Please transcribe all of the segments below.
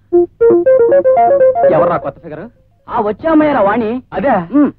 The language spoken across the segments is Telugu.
ఎవర్రా కొత్త ఫిగర్ ఆ వచ్చామయ్యారా వాణి అదే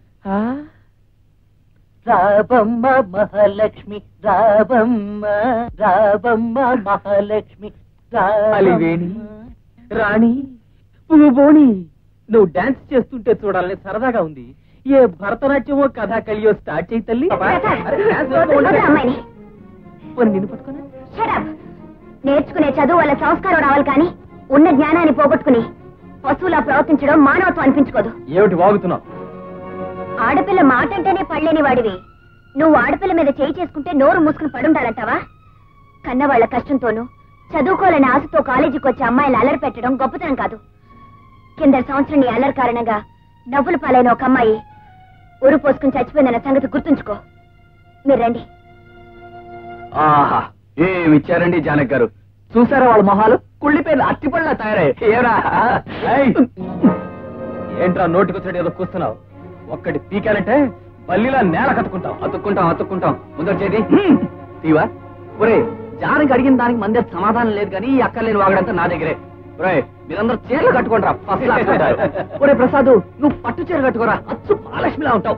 రాబమ్మ మహాలక్ష్మి రాబమ్మ రాబమ్మ మహాలక్ష్మి అలివేణి రాణి పువ్వు బోణి నువ్వు డాన్స్ చేస్తుంటే చూడాలని సరదాగా ఉంది ఏ భరతనాట్యమో కథాకళియో స్టార్ట్ చేయి తల్లి అరే, డాన్స్ వేస్తూ ఉండవే. అమ్మాయిని పోనీ నిన్ను పట్టుకోనా షడప్ నేర్చుకునే చదువు వల్ల సంస్కారం రావాలి కానీ ఉన్న జ్ఞానాన్ని పోగొట్టుకుని పశువులా ప్రవర్తించడం మానవత్వం అనిపించుకోదు ఏమిటి వాగుతున్నావు ఆడపిల్ల మాట అంటేనే పళ్ళేని వాడివి నువ్వు ఆడపిల్ల మీద చేయి చేసుకుంటే నోరు మూసుకుని పడుండాలంటావా కన్నవాళ్ల కష్టంతోనూ చదువుకోవాలని ఆశతో కాలేజీకి వచ్చే అమ్మాయిలు అల్లరి పెట్టడం గొప్పతనం కాదు కింద సంవత్సరం నీ అల్లరి కారణంగా నవ్వుల పాలైన ఒక అమ్మాయి ఉరు పోసుకుని చచ్చిపోయిందన్న సంగతి గుర్తుంచుకో మీరు రండి ఆహా ఏమి ఇచ్చారండి జానక్ గారు చూసారా వాళ్ళ మొహాలు కుళ్ళిపోయిన అట్టిపళ్ళ తయారయ్యాయి ఏరా ఏయ్! ఏంట్రా నోటికొచ్చాడు ఏదో కూస్తున్నావు ఒక్కటి పీకాలంటే బల్లిలా నేల కట్టుకుంటాం అతుక్కుంటాం అతుక్కుంటాం ముందర చేది తీవా ఒరే జానకి అడిగిన దానికి మందే సమాధానం లేదు కానీ ఈ అక్కర్లేని వాగడంతా నా దగ్గరే ఒరే మీరందరూ చీరలు కట్టుకోండిరా ఫస్ట్ క్లాస్ ఉంటారు ఒరే ప్రసాద్ నువ్వు పట్టు చీర కట్టుకోరా అచ్చు మహాలక్ష్మిలా ఉంటావు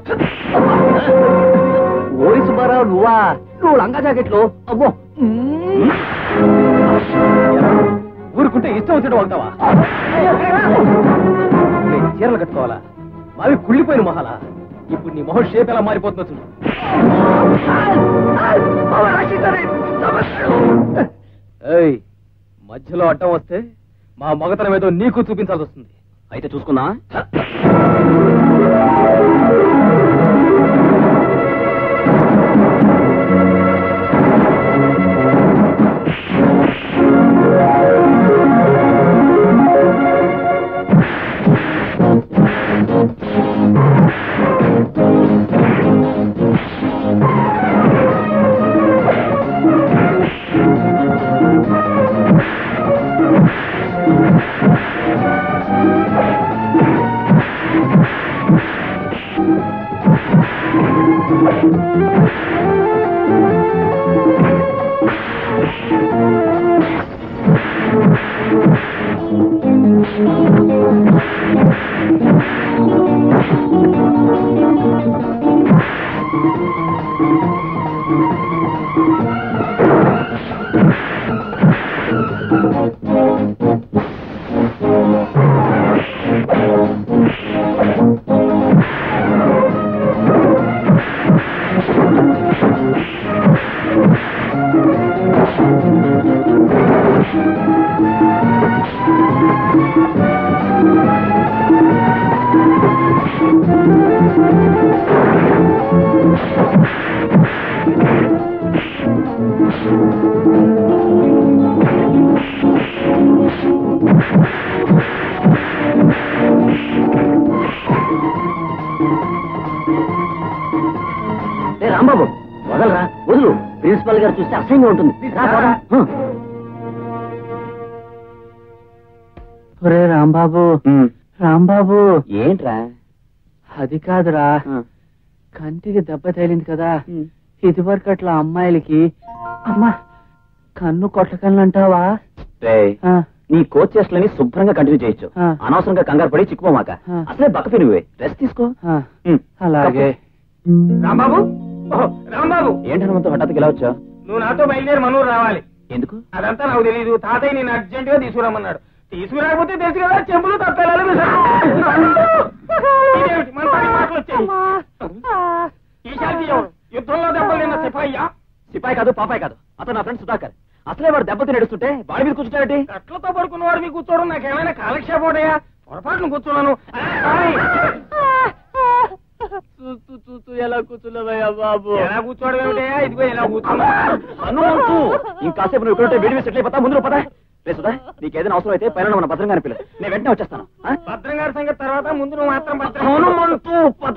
ఓరి సుబ్బారావు నువ్వా నువ్వు లంగా జాకెట్లు అమ్మో ఊరుకుంటే ఇష్టం వచ్చినట్టు వాగుతావా నేను చీరలు కట్టుకోవాలా మావి కుళ్ళిపోయిన మొహాల ఇప్పుడు నీ మొహం షేప్ ఎలా మారిపోతుందో చూడు ఏయ్, మధ్యలో అడ్డం వస్తే మా మగతనం ఏదో నీకు చూపించాల్సి వస్తుంది అయితే చూసుకుందా ఏ రాంబాబు వదలరా వదులు ప్రిన్సిపల్ గారు చూస్తే అసహ్యంగా ఉంటుంది రా, పోరా. హ. ఒరే రాంబాబు రాంబాబు ఏంట్రా అది కాదురా కంటికి దెబ్బ తగిలింది కదా ఇది వరకు అట్లా అమ్మాయిలకి అమ్మా కన్ను కొట్టకన్నంటావా ఆ, నీ కోచ్ చేష్టలని శుభ్రంగా కంటిన్యూ చేయొచ్చు ఆ. అనవసరంగా కంగారు పడి చిక్కుపోమాక ఆ. అసలే బక్క నువ్వే రెస్ట్ తీసుకో ఆ, ఉమ్. అలాగే రాంబాబు ఓహో, రాంబాబు ఏంటి హనుమంతు హఠాత్తుగా ఇలా వచ్చా నువ్వు నాతో బయలుదేరి మనూరు రావాలి ఎందుకు అదంతా నాకు తెలియదు తాతయ్య నేను అర్జెంట్ గా తీసుకురమ్మన్నాడు తీసుకురాకపోతే తెలుసు కదా చెంపులు తప్పేలాలు ఇదేమిటి మన పని మాటలు వచ్చాయి ఈశాంతి ఎవరు యుద్ధంలో దెబ్బలు తిన్న సిపాయ్యా సిపాయి కాదు పాపాయి కాదు అతను నా ఫ్రెండ్ సుధాకర్ అసలే వాడు దెబ్బతి నడుస్తుంటే వాడి మీద కూర్చుంటాడేంటి కట్లతో పడుకున్నవాడు మీకు కూర్చోవడం నాకేమైనా కాలక్షేపం ఉంటాయా పొరపాటును కూర్చున్నాను ఆ, సారీ. చూస్తూ చూస్తూ ఎలా కూర్చున్నావయ్యా బాబు ఎలా కూర్చోవడం ఏమిటయా ఇదిగో ఎలా కూర్చున్నా హనుమంతు ఇంకాసేపు నువ్వు ఇక్కడ వేడి సెటిల్ అయిపోతా ముందు నువ్వు పద రే సుధా నీకేదైనా అవసరం అయితే పైన మన భద్రంగా పిల్ల నేను వెంటనే వచ్చేస్తాను ఆ? భద్రం గారి సంగతి తర్వాత ముందు నువ్వు మాత్రం భద్రం హనుమంతు పద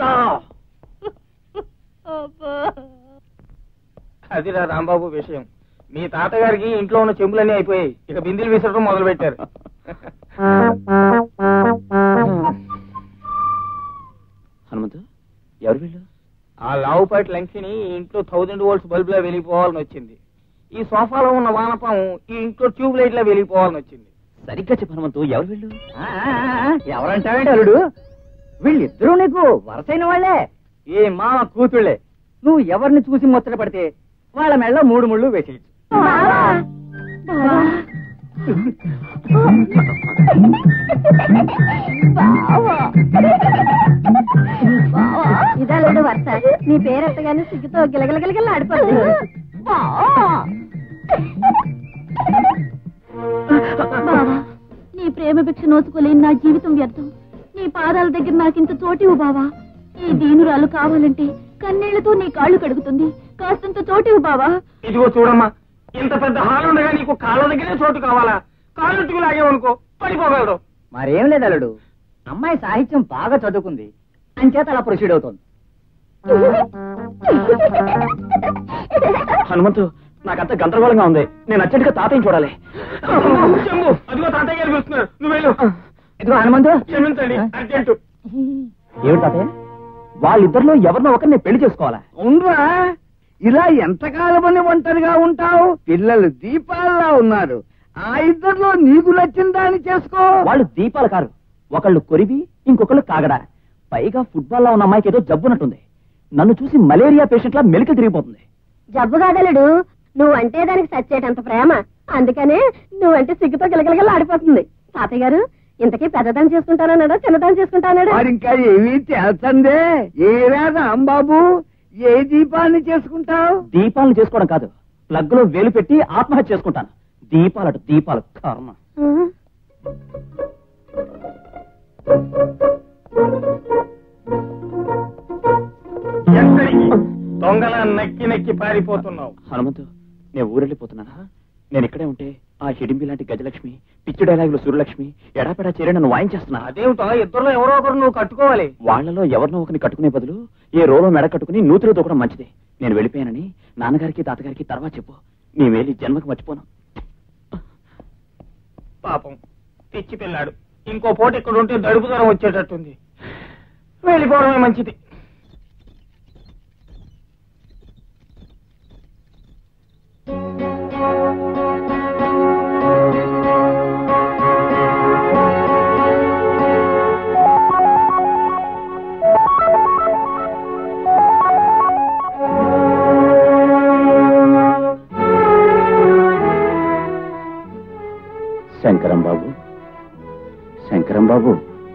అదిరా రాంబాబు విషయం మీ తాతగారికి ఇంట్లో ఉన్న చెంబులన్నీ అయిపోయాయి ఇక బిందెలు విసరడం మొదలు పెట్టారు హనుమంతు ఎవరు వీళ్ళు ఆ లావుపాటి లంకిని ఈ ఇంట్లో థౌజండ్ వోల్ట్స్ బల్బ్ లా వెలిగిపోవాలని వచ్చింది ఈ సోఫాలో ఉన్న వానపాము ఈ ఇంట్లో ట్యూబ్ లైట్ లా వెలిగిపోవాలని వచ్చింది సరిగ్గా చెప్పు హనుమంతు ఎవరు వీళ్ళు ఆ, ఆ, ఆ, ఎవరంటావేంటి అల్లుడు వీళ్ళిద్దరూ నీకు వరసైన వాళ్ళే ఏ మామ కూతుళ్ళే నువ్వు ఎవరిని చూసి ముచ్చట పడితే వాళ్ళ మెళ్ళ మూడు ముళ్ళు వేసేయచ్చు బావా బావా బావా ఇదాలేడు వరుస నీ పేరెత్తగానే సిగ్గుతో గిలగిలగిలగిల ఆడిపోతుంది బావా నీ ప్రేమ భిక్ష నోచుకోలేని నా జీవితం వ్యర్థం నీ పాదాల దగ్గర నాకింత చోటివు బావా ఈ దీనురాలు కావాలంటే కన్నీళ్లతో నీ కాళ్ళు కడుగుతుంది కాస్తంత చోటివు బావా ఇదిగో చూడమ్మా ఇంత పెద్ద హాల్ ఉండగా నీకు కాళ్ళ దగ్గరే చోటు కావాలా కాళ్ళుట్టుకు లాగేవనుకో పడిపోగలడు మరేం లేదు అల్లుడు అమ్మాయి సాహిత్యం బాగా చదువుకుంది అంచేత అలా ప్రొసీడ్ అవుతోంది హనుమంతు నాకంత గందరగోళంగా ఉంది నేను అర్జెంటుగా తాతయ్యని చూడాలి చెంబు అదిగో తాతయ్య గారు చూస్తున్నారు నువ్వు వెళ్ళు ఇదిగో హనుమంతు క్షమించండి అర్జెంటు ఏమిటి తాతయ్య వాళ్ళిద్దరిలో ఎవరినో ఒకరిని పెళ్లి చేసుకోవాలా ఉండ్రా ఇలా ఎంతకాలమని ఒంటరిగా ఉంటావు పిల్లలు దీపాల్లా ఉన్నారు ఆ ఇద్దరిలో నీకు నచ్చిన దాన్ని చేసుకో వాళ్ళు దీపాలు కారు ఒకళ్ళు కొరివి ఇంకొకళ్ళు కాగడా పైగా ఫుట్బాల్ లో ఉన్న అమ్మాయికి ఏదో జబ్బునట్టుంది నన్ను చూసి మలేరియా పేషెంట్ లా మెలికి తిరిగిపోతుంది జబ్బు కాదలుడు నువ్వంటే దానికి సచ్చేటంత ప్రేమ అందుకనే నువ్వంటే సిగ్గుతో గిలగిలగిల ఆడిపోతుంది తాతయ్య గారు ఇంతకీ పెద్దదాన్ని చేసుకుంటానన్నాడా చిన్నదాన్ని చేసుకుంటానడా మరి ఇంకా ఏమీ చేస్తందే ఏ రాదా అంబాబు ఏ దీపాన్ని చేసుకుంటావు దీపాలను చేసుకోవడం కాదు ప్లగ్ లో వేలు పెట్టి ఆత్మహత్య చేసుకుంటాను దీపాలట దీపాలు కర్మ ఎక్కడికి దొంగల నక్కి నక్కి పారిపోతున్నావు హనుమంతు నేను ఊరెళ్ళిపోతున్నానా నేను ఇక్కడే ఉంటే ఆ హిడింబి లాంటి గజలక్ష్మి పిచ్చి డైలాగులు సూర్యలక్ష్మి ఎడాపెడా చేరి నన్ను వాయించేస్తున్నా అదేమిటో ఇద్దరులో ఎవరో ఒకరు నువ్వు కట్టుకోవాలి వాళ్ళలో ఎవరినో ఒకరిని కట్టుకునే బదులు ఏ రోలో మెడ కట్టుకుని నూతిలో దూకడం మంచిది నేను వెళ్ళిపోయానని నాన్నగారికి తాతగారికి తర్వాత చెప్పు నీ వేలి జన్మకు మర్చిపోను పాపం పిచ్చి పిల్లాడు ఇంకో పూట ఇక్కడ ఉంటే దడుపు దూరం వచ్చేటట్టుంది వెళ్ళిపోవడమే మంచిది శంకరం బాబు శంకరం బాబు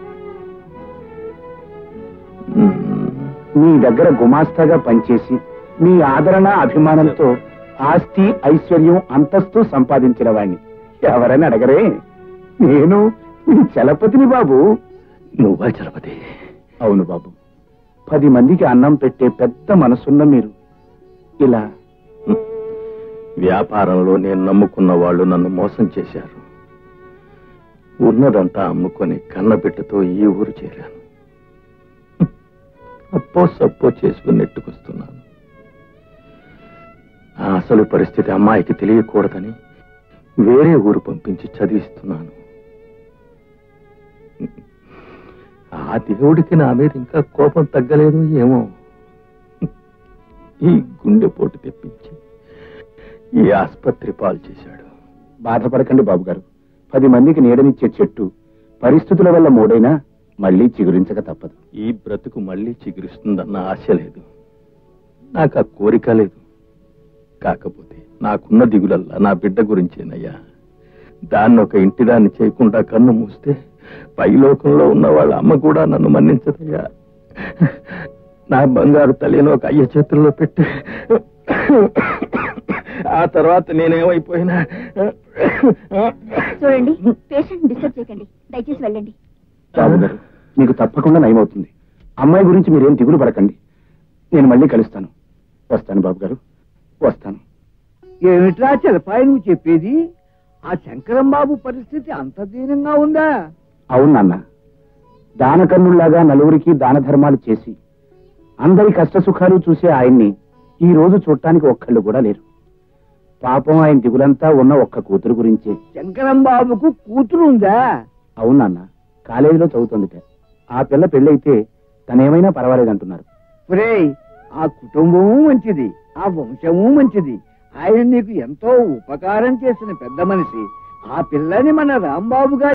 మీ దగ్గర గుమాస్తాగా పనిచేసి మీ ఆదరణ అభిమానంతో ఆస్తి ఐశ్వర్యం అంతస్తు సంపాదించిన వాణ్ణి ఎవరని అడగరే నేను మీ చలపతిని బాబు నువ్వా చలపతి అవును బాబు పది మందికి అన్నం పెట్టే పెద్ద మనసున్న మీరు ఇలా వ్యాపారంలో నేను నమ్ముకున్న వాళ్ళు నన్ను మోసం చేశారు ఉన్నదంతా అమ్ముకొని కన్నబిడ్డతో ఈ ఊరు చేరాను అప్పో సప్పో చేసుకుని నెట్టుకొస్తున్నాను ఆ అసలు పరిస్థితి అమ్మాయికి తెలియకూడదని వేరే ఊరు పంపించి చదివిస్తున్నాను ఆ దేవుడికి నా మీద ఇంకా కోపం తగ్గలేదు ఏమో ఈ గుండెపోటు తెప్పించి ఈ ఆస్పత్రి పాలు చేశాడు బాధపడకండి బాబు గారు పది మందికి నీడనిచ్చే చెట్టు పరిస్థితుల వల్ల మూడైనా మళ్ళీ చిగురించక తప్పదు ఈ బ్రతుకు మళ్ళీ చిగురిస్తుందన్న ఆశ లేదు నాకు ఆ కోరిక లేదు కాకపోతే నాకున్న దిగులల్లా నా బిడ్డ గురించేనయ్యా దాన్ని ఒక ఇంటిదాన్ని చేయకుండా కన్ను మూస్తే పైలోకంలో ఉన్న వాళ్ళ అమ్మ కూడా నన్ను మన్నించదయ్యా నా బంగారు తల్లిని ఒక అయ్య చేతుల్లో పెట్టి ఆ తర్వాత నేనేమైపోయినా చూడండి పేషెంట్ డిస్టర్బ్ చేయకండి దయచేసి వెళ్ళండి బాబు గారు మీకు తప్పకుండా నయమవుతుంది అమ్మాయి గురించి మీరేం దిగులు పడకండి నేను మళ్ళీ కలుస్తాను వస్తాను బాబు గారు వస్తాను ఏమిట్రా చిలపాయి నువ్వు చెప్పేది ఆ శంకరం బాబు పరిస్థితి అంత దీనంగా ఉందా అవును నాన్న దానకన్నుల్లాగా నలుగురికి దాన ధర్మాలు చేసి అందరి కష్ట సుఖాలు చూసే ఆయన్ని ఈ రోజు చూడటానికి ఒక్కళ్ళు కూడా లేరు పాపం ఆయన దిగులంతా ఉన్న ఒక్క కూతురు గురించే శంకరం బాబుకు కూతురు ఉందా అవును నాన్న కాలేజీలో చదువుతుందిట ఆ పిల్ల పెళ్ళైతే తనేమైనా పర్వాలేదంటున్నారు ఒరేయ్ ఆ కుటుంబము మంచిది ఆ వంశము మంచిది ఆయన నీకు ఎంతో ఉపకారం చేసిన పెద్ద మనిషి ఆ పిల్లని మన రాంబాబు గారి